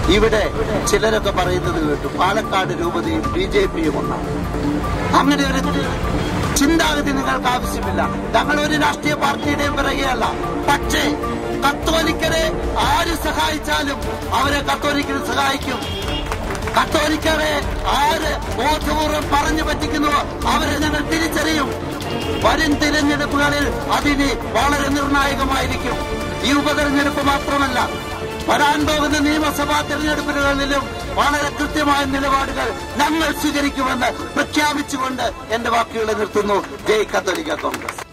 ഇവിടെ ചിലരൊക്കെ പറയുന്നത് കേട്ടു പാലക്കാട് രൂപതയും ബി ജെ പിയും ഒന്നാണ് അങ്ങനെ ഒരു ചിന്താഗതി നിങ്ങൾക്ക് ആവശ്യമില്ല ഞങ്ങൾ ഒരു രാഷ്ട്രീയ പാർട്ടിയുടെയും പറയുകയല്ല പക്ഷേ കത്തോലിക്കരെ ആര് സഹായിച്ചാലും അവരെ കത്തോലിക്കൽ സഹായിക്കും കത്തോലിക്കരെ ആര് ബോധപൂർവം പറഞ്ഞു പറ്റിക്കുന്നുവോ അവരെ ഞങ്ങൾ തിരിച്ചറിയും വരും തിരഞ്ഞെടുപ്പുകളിൽ അതിന് വളരെ നിർണായകമായിരിക്കും ഈ ഉപതെരഞ്ഞെടുപ്പ് മാത്രമല്ല വരാൻ പോകുന്ന നിയമസഭാ തെരഞ്ഞെടുപ്പുകളിലും വളരെ കൃത്യമായ നിലപാടുകൾ ഞങ്ങൾ സ്വീകരിക്കുമെന്ന് പ്രഖ്യാപിച്ചുകൊണ്ട് എന്റെ വാക്കുകളെ നിർത്തുന്നു ജയ് കത്തോലിക്ക കോൺഗ്രസ്